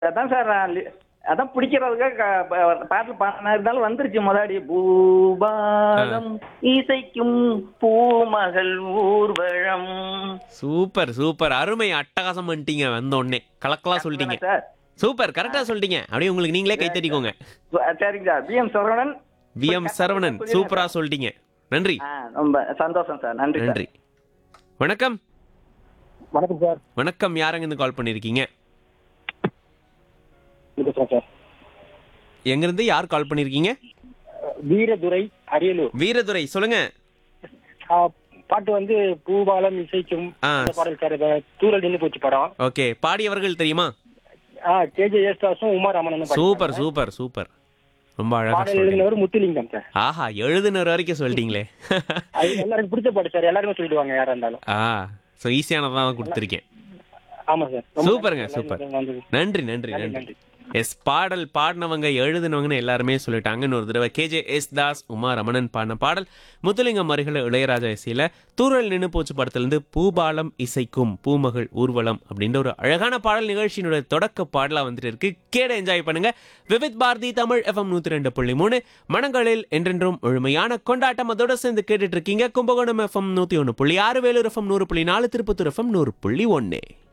அதான் சார் நான் லி- அதான் பிடிக்கிறதுக்காக பாட்டில் பாடினா இருந்தாலும் வந்துருச்சு முதாடி பூபாலம் இசைக்கும் பூமகள் ஊர்வலம் சூப்பர் சூப்பர் அருமை அட்டகாசம் பண்ணிட்டீங்க வந்த உடனே கலக்கலா சொல்லிட்டீங்க சார் சூப்பர் கரெக்டா சொல்லிட்டீங்க அப்படியே உங்களுக்கு நீங்களே கை தட்டிக்கோங்க சரிங்க sir P M Saravanan V M Saravanan சூப்பரா சொல்லிட்டீங்க நன்றி ஆ ரொம்ப சந்தோஷம் சார் நன்றி சார் நன்றி வணக்கம் வணக்கம் சார் வணக்கம் யாரங்க இருந்து கால் பண்ணிருக்கீங்க பேசுறேன் சார் எங்கிருந்து யார் கால் பண்ணிருக்கீங்க வீரதுரை அரியலூர் வீரதுரை சொல்லுங்க ஆ, பாட்டு வந்து பூபாலம் இசைக்கும் ஆ. அந்த பாடல் சார் இது தூரல் நின்று போச்சு படம் ஓகே பாடியவர்கள் தெரியுமா ஆ கேஜே ஏஸ்தாஸும் உமா ராமனும் சூப்பர் சூப்பர் சூப்பர் ரொம்ப அழகா பாடல் சொல்றீங்க எழுதினவர் முத்துலிங்கம் சார் ஆஹா எழுதுனர் வரைக்கும் சொல்லிட்டீங்களே அது எல்லாருக்கும் பிடிச்ச பாட்டு சார் எல்லாருமே சொல்லிடுவாங்க யாரா இருந்தாலும் ஆ ஸோ ஈஸியானதான் கொடுத்துருக்கேன் ஆமா சார் ரொம்ப சூப்பருங்க, நன்றி. சூப்பர். நன்றி. நன்றி நன்றி நன்றி, நன்றி நன்றி. எஸ் பாடல் பாடினவங்க எழுதினவங்கன்னு எல்லாருமே சொல்லிட்டாங்க இன்னொரு தடவை கேஜே எஸ் தாஸ் உமா ரமணன் பாடின பாடல் முத்துலிங்கம் மருகில இளையராஜா இசையில தூரல் நின்னு போச்சு படத்திலிருந்து பூபாலம் இசைக்கும் பூமகள் ஊர்வலம் அப்படின்ற ஒரு அழகான பாடல் நிகழ்ச்சியினுடைய தொடக்க பாடலா வந்துட்டு இருக்கு கேட என்ஜாய் பண்ணுங்க விவித் பாரதி தமிழ் எஃப்எம் நூத்தி ரெண்டு புள்ளி மூணு மனங்களில் என்றென்றும் முழுமையான கொண்டாட்டம் அதோட சேர்ந்து கேட்டுட்டு இருக்கீங்க கும்பகோணம் எஃப்எம் நூத்தி ஒன்று புள்ளி ஆறு வேலூர் எஃப்எம் நூறு புள்ளி நாலு திருப்பத்தூர் எஃப்எம் நூறு புள்ளி ஒன்னு